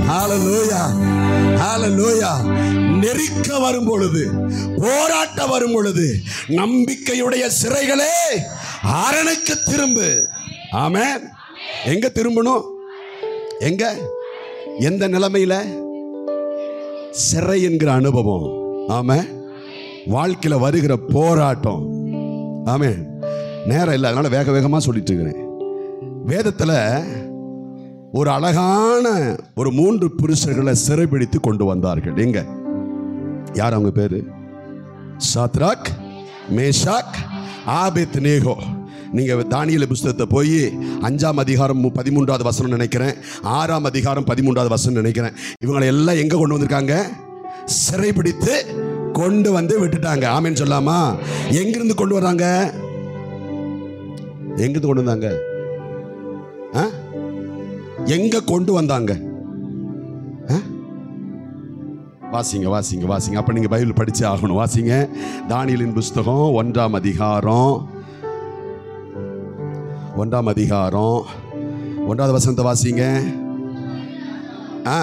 ஹalleluya ஹalleluya நெருக்க வரும் பொழுது போராட்டம் வரும் பொழுது நம்பிக்கையுடைய சிறைகளே அரணுக்கு திரும்பு ஆமென் எங்க திரும்பணும் எங்க எந்த நிலைமையில சிறை என்கிற அனுபவம் ஆமே வாழ்க்கையில வருகிற போராட்டம் ஆமே நேரம் இல்லை அதனால வேக வேகமா சொல்லிட்டு இருக்கிறேன் வேதத்துல ஒரு அழகான ஒரு மூன்று புருஷர்களை சிறைபிடித்து கொண்டு வந்தார்கள் எங்க யார் அவங்க பேரு சாத்ராக் மேஷாக் ஆபேத் நேகோ நீங்க தானியல் புஸ்தகத்தை போய் அஞ்சாம் அதிகாரம் மு- பதிமூன்றாவது வசனம் நினைக்கிறேன் ஆறாம் அதிகாரம் பதிமூன்றாவது வசனம் நினைக்கிறேன் இவங்களை எல்லாம் எங்க கொண்டு வந்திருக்காங்க சிறைபிடித்து கொண்டு வந்து விட்டுட்டாங்க ஆமென்னு சொல்லாமா எங்கிருந்து கொண்டு வர்றாங்க எங்கிருந்து கொண்டு வந்தாங்க ஆ? எங்க கொண்டு வந்தாங்க ஆ? வாசிங்க வாசிங்க வாசிங்க அப்ப நீங்க பைபிள் படிச்சே ஆகணும் வாசிங்க தானியலின் புஸ்தகம் ஒன்றாம் அதிகாரம் ஒன்றாம் அதிகாரம் ஒன்றாவது வசனத்தை வாசிங்க ஆ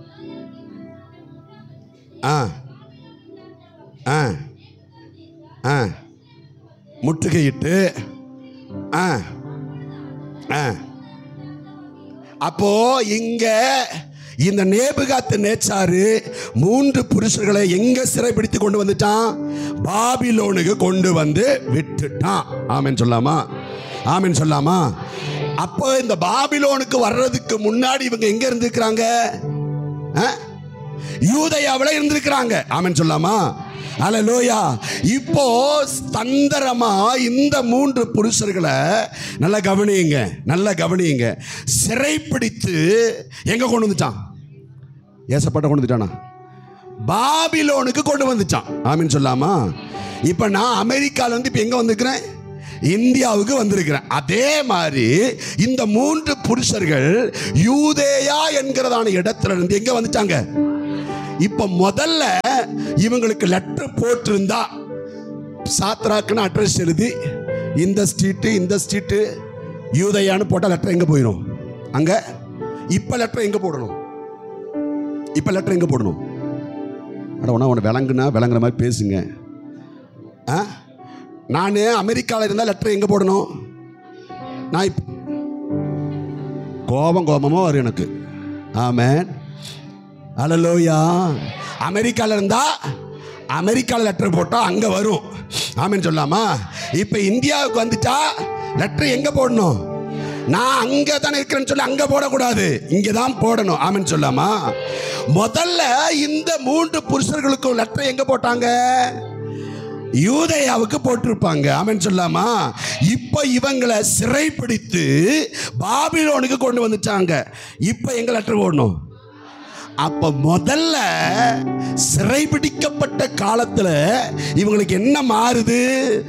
ஆ ஆ ஆ முற்றுகையிட்டு ஆ ஆ அப்போ இங்க இந்த நேபுகாத்து நேச்சாரு மூன்று புருஷர்களை எங்க சிறைப்பிடித்து கொண்டு வந்துட்டான் பாபிலோனுக்கு கொண்டு வந்து விட்டுட்டான் ஆமென் சொல்லாமா ஆமென் சொல்லாமா அப்போ இந்த பாபிலோனுக்கு வர்றதுக்கு முன்னாடி இவங்க எங்க இருந்திருக்கிறாங்க ஆ? யூதயாவில் இருந்திருக்கிறாங்க ஆமென் சொல்லாமா அல்லேலூயா இப்போ தந்திரமா இந்த மூன்று புருஷர்களை நல்லா கவனியுங்க நல்லா கவனியுங்க சிறைப்பிடித்து எங்க கொண்டு வந்துட்டான் ஏசப்பட்ட கொண்டு வந்துட்டானா பாபிலோனுக்கு கொண்டு வந்துட்டான் ஆமின்னு சொல்லாமா இப்போ நான் அமெரிக்கால இருந்து இப்போ எங்க வந்திருக்கிறேன் இந்தியாவுக்கு வந்திருக்கிறேன் அதே மாதிரி இந்த மூன்று புருஷர்கள் யூதேயா என்கிறதான இடத்துல இருந்து எங்க வந்துட்டாங்க இப்ப முதல்ல இவங்களுக்கு லெட்டர் போட்டிருந்தா சாத்ராக்குன்னு அட்ரஸ் எழுதி இந்த ஸ்ட்ரீட்டு இந்த ஸ்ட்ரீட்டு யூதயான்னு போட்டால் லெட்டர் எங்க போயிடும் அங்க இப்ப லெட்டர் எங்க போடணும் இப்ப லெட்டர் எங்க போடணும் அட உன உன விளங்குனா விளங்குற மாதிரி பேசுங்க ஆ நான் அமெரிக்காவில் இருந்தால் லெட்டர் எங்க போடணும் நான் இப்ப கோபம் கோபமாக வரும் எனக்கு ஆமென் அலலோயா அமெரிக்கால இருந்தா அமெரிக்கால லெட்டர் போட்டா அங்க வரும் ஆமென்னு சொல்லாமா இப்ப இந்தியாவுக்கு வந்துட்டா லெட்டர் எங்க போடணும் நான் அங்க தானே இருக்கிறேன்னு சொல்லி அங்க போடக்கூடாது இங்க தான் போடணும் ஆமென்னு சொல்லாமா முதல்ல இந்த மூன்று புருஷர்களுக்கும் லெட்டர் எங்க போட்டாங்க யூதயாவுக்கு போட்டிருப்பாங்க ஆமென் சொல்லாமா இப்ப இவங்களை சிறைப்பிடித்து பாபிலோனுக்கு கொண்டு வந்துட்டாங்க இப்ப எங்க லெட்டர் போடணும் அப்ப முதல்ல சிறைபிடிக்கப்பட்ட காலத்துல இவங்களுக்கு என்ன மாறுது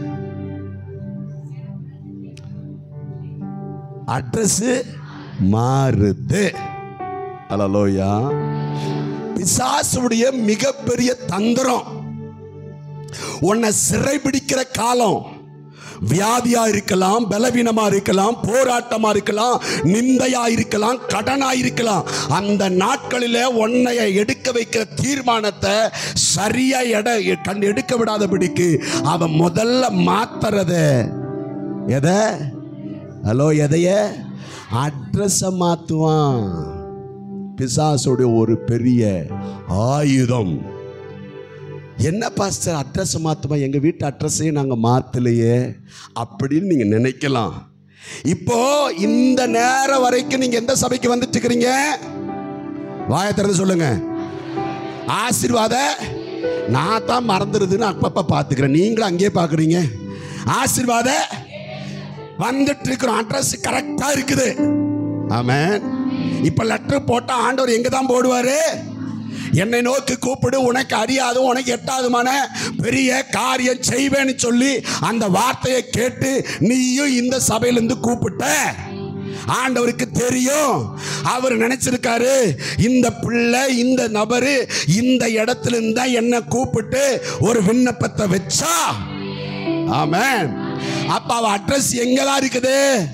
அட்ரஸ் மாறுது அலலோயா பிசாசுடைய மிகப்பெரிய தந்திரம் உன்னை சிறைபிடிக்கிற காலம் வியாதியா இருக்கலாம் பலவீனமா இருக்கலாம் போராட்டமா இருக்கலாம் நிந்தையா இருக்கலாம் கடனா இருக்கலாம் அந்த நாட்களில உன்னைய எடுக்க வைக்கிற தீர்மானத்தை சரியா எட கண் எடுக்க விடாதபடிக்கு அவன் முதல்ல மாத்துறத எதை ஹலோ எதைய அட்ரஸை மாத்துவான் பிசாசுடைய ஒரு பெரிய ஆயுதம் என்ன பாஸ்டர் அட்ரஸ் மாற்றுமா எங்கள் வீட்டு அட்ரஸையும் நாங்கள் மாற்றலையே அப்படின்னு நீங்கள் நினைக்கலாம் இப்போ இந்த நேரம் வரைக்கும் நீங்கள் எந்த சபைக்கு வந்துட்டு இருக்கிறீங்க வாயை திறந்து சொல்லுங்க ஆசீர்வாத நான் தான் மறந்துடுதுன்னு அப்பப்போ பார்த்துக்கிறேன் நீங்களும் அங்கேயே பார்க்குறீங்க ஆசீர்வாத வந்துட்டு இருக்கிறோம் அட்ரஸ் கரெக்டாக இருக்குது ஆமென் இப்போ லெட்டர் போட்டால் ஆண்டவர் எங்கே தான் போடுவார் என்னை நோக்கி கூப்பிடு உனக்கு அறியாதும் உனக்கு எட்டாதுமான பெரிய காரியம் செய்வேன்னு சொல்லி அந்த வார்த்தையை கேட்டு நீயும் இந்த சபையிலிருந்து கூப்பிட்ட ஆண்டவருக்கு தெரியும் அவர் நினைச்சிருக்காரு இந்த பிள்ளை இந்த நபரு இந்த இடத்துல இருந்தா என்ன கூப்பிட்டு ஒரு விண்ணப்பத்தை வச்சா ஆமென் அப்ப அவ அட்ரஸ் எங்கதான் இருக்குது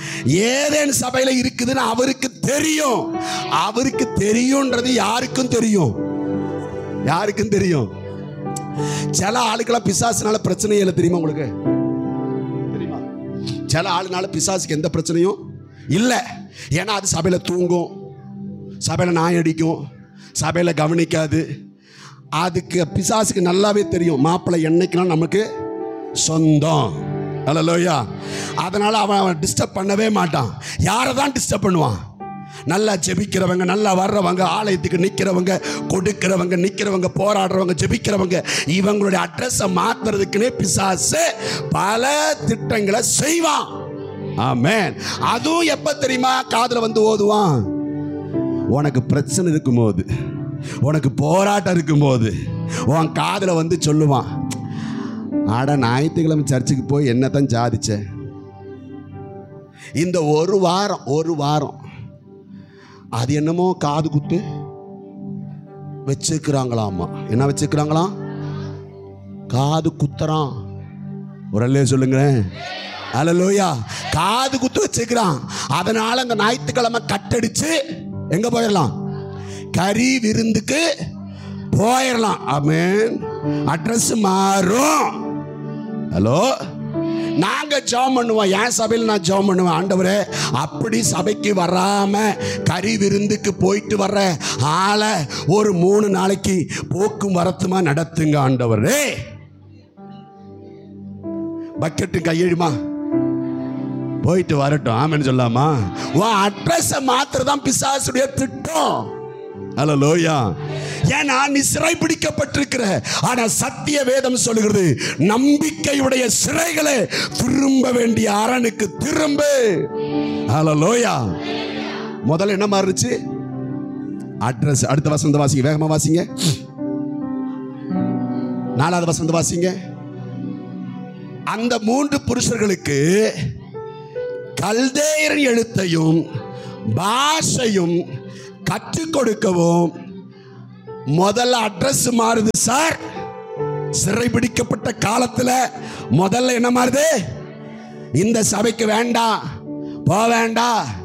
ஏதேன் சபையில இருக்குதுன்னு அவருக்கு தெரியும் அவருக்கு தெரியும்ன்றது யாருக்கும் தெரியும் யாருக்கும் தெரியும் சில ஆளுக்கெல்லாம் பிசாசுனால பிரச்சனை இல்லை தெரியுமா உங்களுக்கு தெரியுமா சில ஆளுனால பிசாசுக்கு எந்த பிரச்சனையும் இல்லை ஏன்னா அது சபையில தூங்கும் சபையில நாய் அடிக்கும் சபையில கவனிக்காது அதுக்கு பிசாசுக்கு நல்லாவே தெரியும் மாப்பிள்ளை என்னைக்குனா நமக்கு சொந்தம் அல்லையா அதனால அவன் அவன் டிஸ்டர்ப் பண்ணவே மாட்டான் யாரை தான் டிஸ்டர்ப் பண்ணுவான் நல்லா ஜெபிக்கிறவங்க நல்லா வர்றவங்க ஆலயத்துக்கு நிற்கிறவங்க கொடுக்கிறவங்க நிற்கிறவங்க போராடுறவங்க ஜெபிக்கிறவங்க இவங்களுடைய அட்ரஸை மாத்துறதுக்குன்னே பிசாசு பல திட்டங்களை செய்வான் ஆமென் அதுவும் எப்ப தெரியுமா காதுல வந்து ஓதுவான் உனக்கு பிரச்சனை இருக்கும்போது உனக்கு போராட்டம் இருக்கும்போது உன் காதில் வந்து சொல்லுவான் ஆட ஞாயிற்றுக்கிழமை சர்ச்சுக்கு போய் என்னத்தான் சாதிச்ச இந்த ஒரு வாரம் ஒரு வாரம் அது என்னமோ காது குத்து வச்சுக்கிறாங்களாமா என்ன வச்சுக்கிறாங்களாம் காது குத்துறான் ஒரு அல்லையே சொல்லுங்களேன் அல்லலோயா காது குத்து வச்சுக்கிறான் அதனால அந்த ஞாயிற்றுக்கிழமை கட்டடிச்சு எங்க போயிடலாம் கறி விருந்துக்கு போயிடலாம் ஆமென் அட்ரஸ் மாறும் ஹலோ நாங்க ஜெபம் பண்ணுவோம் என் சபையில் நான் ஜெபம் பண்ணுவேன் ஆண்டவரே அப்படி சபைக்கு வராம கறி விருந்துக்கு போயிட்டு வர்ற ஆளை ஒரு மூணு நாளைக்கு போக்கும் வரத்துமா நடத்துங்க ஆண்டவரே பக்கெட்டு கையெழுமா போயிட்டு வரட்டும் ஆமென்னு சொல்லாமா உன் அட்ரஸை மாத்திரதான் பிசாசுடைய திட்டம் அல்லலோயா ஏன்னா நீ சிறை பிடிக்கப்பட்டிருக்கிற ஆனா சத்திய வேதம் சொல்லுகிறது நம்பிக்கையுடைய சிறைகளே திரும்ப வேண்டிய அரணுக்கு திரும்ப அல்லலோயா முதல்ல என்ன மாறுச்சு அட்ரஸ் அடுத்த வசந்த வாசிங்க வேகமா வாசிங்க நாலாவது வசந்த வாசிங்க அந்த மூன்று புருஷர்களுக்கு கல்தேயரின் எழுத்தையும் பாஷையும் கற்றுக் கொடுக்கவும் முதல்ல அட்ரஸ் மாறுது சார் சிறைபிடிக்கப்பட்ட காலத்துல முதல்ல என்ன மாறுது இந்த சபைக்கு வேண்டாம் போக வேண்டாம்